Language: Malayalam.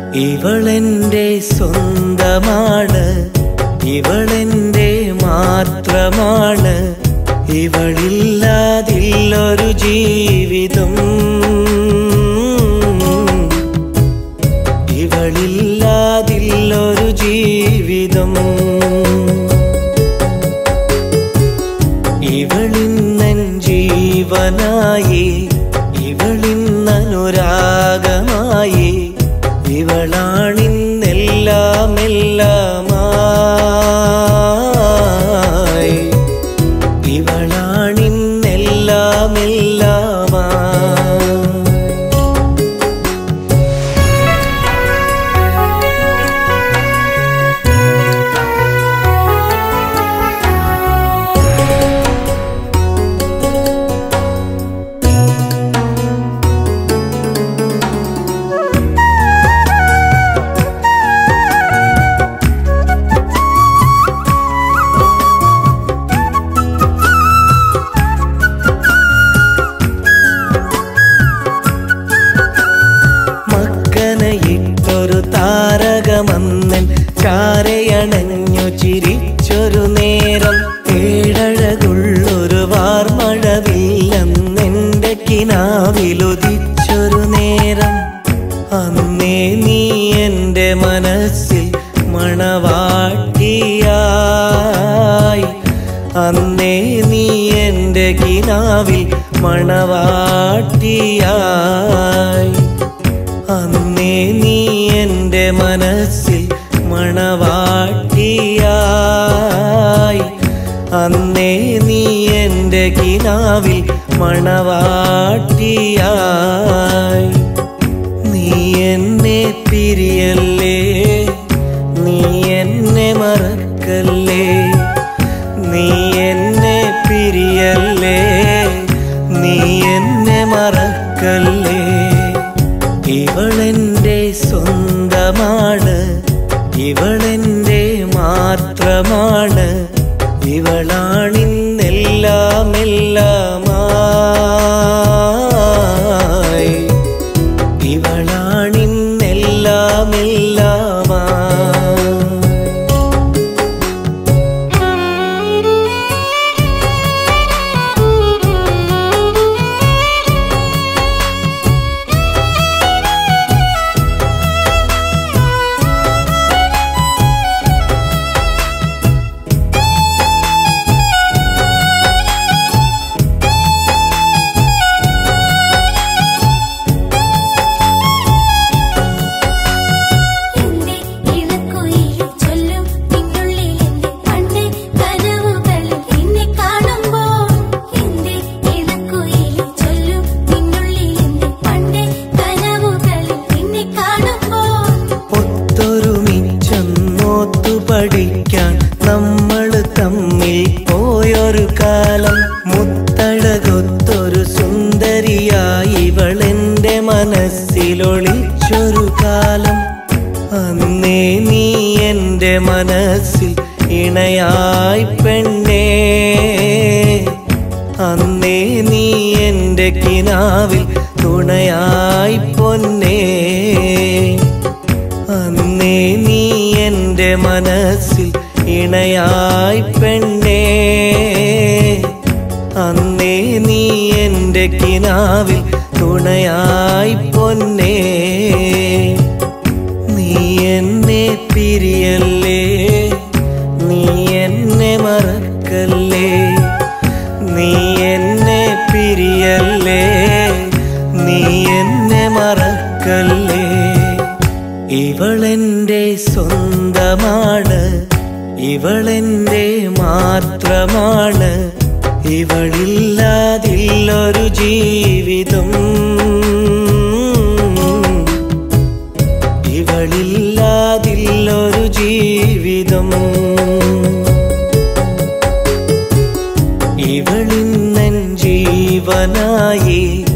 ഇവളെന്റെ സ്വന്തമാണ് ഇവളെന്റെ മാത്രമാണ് ഇവളില്ലാതില്ലൊരു ജീവിതം ഇവളില്ലാതില്ലൊരു ജീവിതം ഇവളിന്നൻ ജീവനായി ഇവളിന്നനുരാഗമായി ഇവളാണിന്നെല്ലാം എല്ലാമായി ഇവളാണിന്നെല്ലാം എല്ലാമായി മക്കനയിട്ടൊരു താരകമന്നൻ ചാരയണഞ്ഞു ചിരിച്ചൊരു നേരം ഏഴഴകുള്ളൊരു വാർമഴവില്ലെന്നെന്റെ കിനാവിലുദിച്ചൊരു നേരം അന്നേ നീ എൻ്റെ മനസ്സിൽ മണവാട്ടിയായി അന്നേ നീ എൻ്റെ കിനാവിൽ മണവാട്ടിയായി അന്നേ നീ എൻ്റെ മനസ്സിൽ മണവാട്ടിയായി അന്നേ നീ എൻ്റെ കിനാവിൽ മണവാട്ടിയായി നീ എന്നെ പിരിയല്ലേ നീ എന്നെ മറക്കല്ലേ നീ എന്നെ പിരിയല്ലേ നീ എന്നെ മറക്കല്ലേ ഇവളെന്റെ സ്വന്തമാണ് ഇവളെന്റെ മാത്രമാണ് ഇവളാണിന്നെല്ലാം എല്ലാമായി ഇവളാണിന്നെല്ലാം എല്ലാമായി എന്റെ ഇണക്കുയിലിൽ ചൊല്ലും നിന്നുള്ളിൽ എന്റെ പണ്ടേ കനവുകളിൽ എന്നെ കാണുമ്പോൾ എന്റെ ഇണക്കുയിലിൽ ചൊല്ലും നിന്നുള്ളിൽ എന്റെ പണ്ടേ കനവുകളിൽ എന്നെ കാണുമ്പോൾ ഒത്തൊരുമിച്ചൊന്നോത്തു പഠിക്കാൻ നമ്മൾ തമ്മിൽ പോയൊരു കാലം മുത്തഴകൊത്തൊരു സുന്ദരിയായി ഇവളെന്റെ മനസ്സിലൊളിച്ചൊരു കാലം അന്നേ നീ എൻ്റെ മനസ്സിൽ ഇണയായി പെണ്ണേ അന്നേ നീ എൻ്റെ കിനാവിൽ തുണയായി പൊന്നേ അന്നേ നീ എൻ്റെ മനസ്സിൽ ഇണയായി പെണ്ണേ അന്നേ നീ എൻ്റെ കിനാവിൽ തുണയായി പൊന്നേ നീ എന്നെ പിരിയല്ലേ നീ എന്നെ മറക്കല്ലേ നീ എന്നെ പിരിയല്ലേ നീ എന്നെ മറക്കല്ലേ ഇവളെന്റെ സ്വന്തമാണ് ഇവളെന്റെ മാത്രമാണ് ഇവളില്ലാതില്ലൊരു ജീവിതം ഇവളില്ലാതില്ലൊരു ജീവിതം ഇവളിന്നൻ ജീവനായി